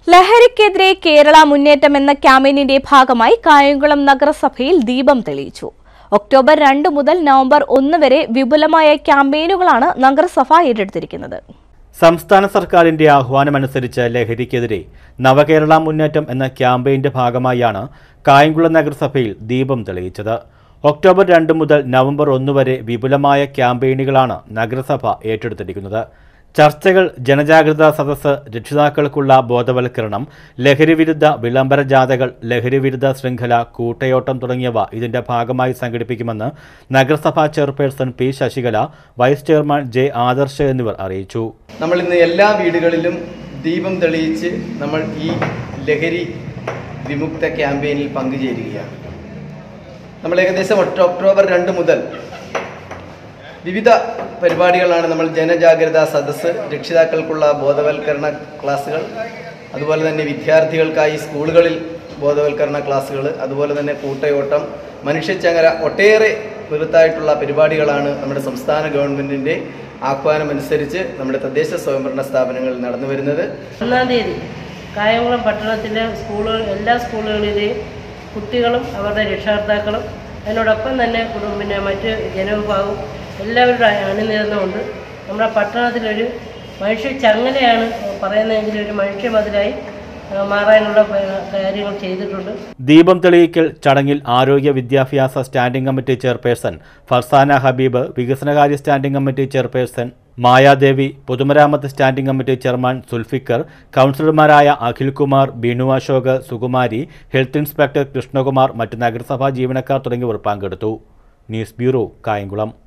ലഹരിക്കെതിരെ കേരള മുന്നേറ്റം എന്ന ക്യാമ്പയിനിന്റെ ഭാഗമായി കായംകുളം നഗരസഭയിൽ ദീപം തെളിയിച്ചു ഒക്ടോബർ രണ്ട് മുതൽ നവംബർ ഒന്ന് വരെ വിപുലമായ ക്യാമ്പയിനുകളാണ് നഗരസഭ ഏറ്റെടുത്തിരിക്കുന്നത് സംസ്ഥാന സർക്കാരിന്റെ ആഹ്വാനമനുസരിച്ച് ലഹരിക്കെതിരെ നവകേരള മുന്നേറ്റം എന്ന ക്യാമ്പയിന്റെ ഭാഗമായാണ് കായംകുളം നഗരസഭയിൽ ദീപം തെളിയിച്ചത് ഒക്ടോബർ രണ്ട് മുതൽ നവംബർ ഒന്ന് വരെ വിപുലമായ ക്യാമ്പയിനുകളാണ് നഗരസഭ ഏറ്റെടുത്തിരിക്കുന്നത് ചർച്ചകൾ ജനജാഗ്രതാ സദസ്സ് രക്ഷിതാക്കൾക്കുള്ള ബോധവൽക്കരണം ലഹരിവിരുദ്ധ വിളംബര ജാഥകൾ ലഹരിവിരുദ്ധ ശൃംഖല കൂട്ടയോട്ടം തുടങ്ങിയവ ഇതിന്റെ ഭാഗമായി സംഘടിപ്പിക്കുമെന്ന് നഗരസഭാ chairperson P Sasikala vice chairman J Adarsh എന്നിവർ അറിയിച്ചു നമ്മൾ ഇന്ന് എല്ലാ വീടുകളിലും ദീപം തെളിയിച്ച് നമ്മൾ ഈ ലഹരി വിമുക്ത ക്യാമ്പയിനിൽ പങ്കുചേരുകയാണ് നമ്മൾ ഏകദേശം ഒക്ടോ- ഒക്ടോബർ രണ്ട് മുതൽ വിവിധ പരിപാടികളാണ് നമ്മൾ ജനജാഗ്രതാ സദസ്സ് രക്ഷിതാക്കൾക്കുള്ള ബോധവൽക്കരണ ക്ലാസ്സുകൾ അതുപോലെ തന്നെ വിദ്യാർത്ഥികൾക്കായി സ്കൂളുകളിൽ ബോധവൽക്കരണ ക്ലാസ്സുകൾ അതുപോലെ തന്നെ കൂട്ടയോട്ടം മനുഷ്യച്ചങ്ങര ഒട്ടേറെ വൃത്തായിട്ടുള്ള പരിപാടികളാണ് നമ്മുടെ സംസ്ഥാന ഗവൺമെൻറ്റിൻ്റെ ആഹ്വാനമനുസരിച്ച് നമ്മുടെ തദ്ദേശ സ്വയംഭരണ സ്ഥാപനങ്ങളിൽ നടന്നു വരുന്നത് ഒന്നാം തീയതി കായംകുളം പട്ടണത്തിലെ സ്കൂളുകൾ എല്ലാ സ്കൂളുകളിലെയും കുട്ടികളും അവരുടെ രക്ഷകർത്താക്കളും അതിനോടൊപ്പം തന്നെ കുടും- പിന്നെ മറ്റ് ജനവിഭാഗവും എല്ലാവരുടെ അണിനിരന്നുകൊണ്ട് നമ്മുടെ പട്ടണത്തിലൊരു മനുഷ്യ ചങ്ങലയാണ് പറയുന്നതെങ്കിൽ ഒരു മനുഷ്യ മതിലായി ആ, മാറാനുള്ള പ- കാര്യങ്ങൾ ചെയ്തിട്ടുണ്ട് ദീപം തെളിയിക്കൽ ചടങ്ങിൽ ആരോഗ്യ വിദ്യാഭ്യാസ standing committee chairperson Farsana Habeeb വികസനകാര്യ സ്റ്റാൻഡിംഗ് കമ്മിറ്റി ചെയർപേഴ്സൺ മായാദേവി പൊതുമരാമത്ത് സ്റ്റാൻഡിംഗ് കമ്മിറ്റി ചെയർമാൻ സുൽഫിക്കർ കൗൺസിലർമാരായ അഖിൽകുമാർ ബിനു അശോക് സുകുമാരി ഹെൽത്ത് ഇൻസ്പെക്ടർ കൃഷ്ണകുമാർ മറ്റ് നഗരസഭാ ജീവനക്കാർ തുടങ്ങിയവർ പങ്കെടുത്തു ന്യൂസ് ബ്യൂറോ കായംകുളം